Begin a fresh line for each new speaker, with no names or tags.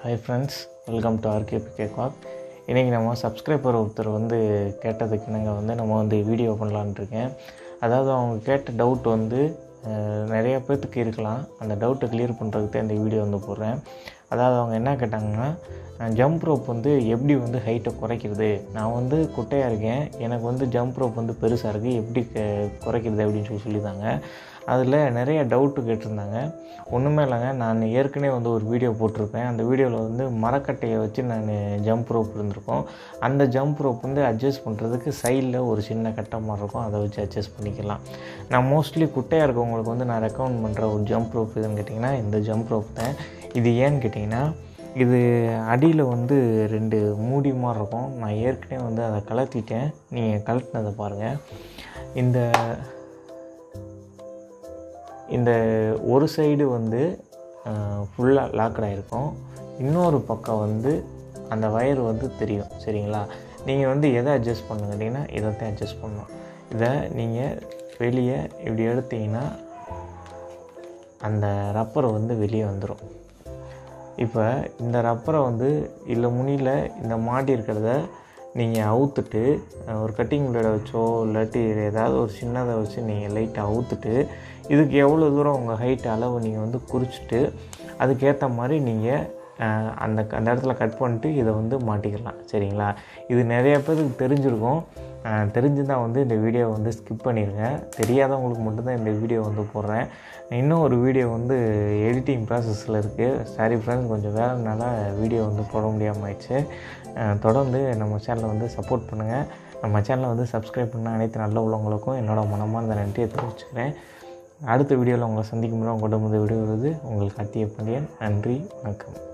hi friends welcome to RKP cakewalk இன்றைக்கி நம்ம subscriber ஒருத்தர் வந்து கேட்டதுக்கு இணங்க வந்து நம்ம வந்து வீடியோ பண்ணலான்னு இருக்கேன் அதாவது அவங்க கேட்ட டவுட் வந்து அஹ், நிறைய பேர்த்துக்கு இருக்கலாம் அந்த டவுட்டை கிளியர் பண்ணுறதுக்கு தான் இந்த வீடியோ வந்து போடுறேன் அதாவது அவங்க என்ன கேட்டாங்கன்னா ஜம்ப் ரோப் வந்து எப்படி வந்து ஹைட்டை குறைக்கிறது நான் வந்து குட்டையாக இருக்கேன் எனக்கு வந்து ஜம்ப் ரோப் வந்து பெருசாக இருக்குது எப்படி க- குறைக்கிறது அப்படின்னு சொல்லி சொல்லியிருந்தாங்க அதில் நிறைய டவுட்டு கேட்டிருந்தாங்க ஒன்றுமே இல்லைங்க நான் ஏற்கனவே வந்து ஒரு வீடியோ போட்டிருப்பேன் அந்த வீடியோவில் வந்து மரக்கட்டையை வச்சு நான் ஜம்ப் ரோப் இருந்திருக்கோம் அந்த ஜம்ப் ரோப் வந்து அட்ஜஸ்ட் பண்ணுறதுக்கு சைடில் ஒரு சின்ன கட்டை மாதிரி இருக்கும் அதை வச்சு அட்ஜஸ்ட் பண்ணிக்கலாம் நான் மோஸ்ட்லி குட்டையாக இருக்கவங்களுக்கு வந்து நான் ரெக்கமெண்ட் பண்ணுற ஒரு ஜம்ப் ரோப் எதுன்னு கேட்டிங்கன்னா இந்த ஜம்ப் ரோப் தான் இது ஏன்னு கேட்டிங்கன்னா இது அடியில் வந்து ரெண்டு மூடி மாதிரி இருக்கும் நான் ஏற்கனவே வந்து அதை கலத்திட்டேன் நீங்கள் கலட்டினதை பாருங்கள் இந்த இந்த ஒரு சைடு வந்து ஃபுல்லாக லாக்கடாக இருக்கும் இன்னொரு பக்கம் வந்து அந்த வயர் வந்து தெரியும் சரிங்களா நீங்கள் வந்து எதை அட்ஜஸ்ட் பண்ணுங்கட்டிங்கன்னா இதை தான் அட்ஜஸ்ட் பண்ணணும் இதை நீங்கள் வெளியே இப்படி எடுத்தீங்கன்னா அந்த ரப்பர் வந்து வெளியே வந்துடும் இப்போ இந்த ரப்பரை வந்து இல்லை முனியில் இந்த மாட்டி இருக்கிறத நீங்கள் அவுத்துட்டு அஹ், ஒரு கட்டிங் பிளேடை வச்சோ இல்லாட்டி ஏதாவது ஒரு சின்னதை வச்சு நீங்கள் லைட்டை அவுத்துட்டு இதுக்கு எவ்வளோ தூரம் உங்கள் ஹைட் அளவு நீங்கள் வந்து குறிச்சிட்டு அதுக்கேற்ற மாதிரி நீங்கள் அஹ், அந்த அந்த இடத்துல கட் பண்ணிட்டு இதை வந்து மாட்டிக்கலாம் சரிங்களா இது நிறைய பேருக்கு தெரிஞ்சிருக்கும் அஹ், தெரிஞ்சுதான் வந்து இந்த வீடியோ வந்து ஸ்கிப் பண்ணிடுங்க தெரியாதவங்களுக்கு மட்டும்தான் இந்த வீடியோ வந்து போடுறேன் இன்னும் ஒரு வீடியோ வந்து எடிட்டிங் ப்ராசஸில் இருக்குது சாரி ஃப்ரெண்ட்ஸ் கொஞ்சம் வேலைனால வீடியோ வந்து போட முடியாமல் ஆயிடுச்சு அஹ், தொடர்ந்து நம்ம சேனலை வந்து சப்போர்ட் பண்ணுங்கள் நம்ம சேனலை வந்து சப்ஸ்கிரைப் பண்ண அனைத்து நல்ல உள்ளவங்களுக்கும் என்னோட மனமார்ந்த நன்றியை தெரிவிச்சுக்கிறேன் அடுத்த வீடியோவில் உங்களை சந்திக்கும் முறை உங்கள்கிட்ட வந்து விடுவது உங்கள் கார்த்திகை பாண்டியன் நன்றி வணக்கம்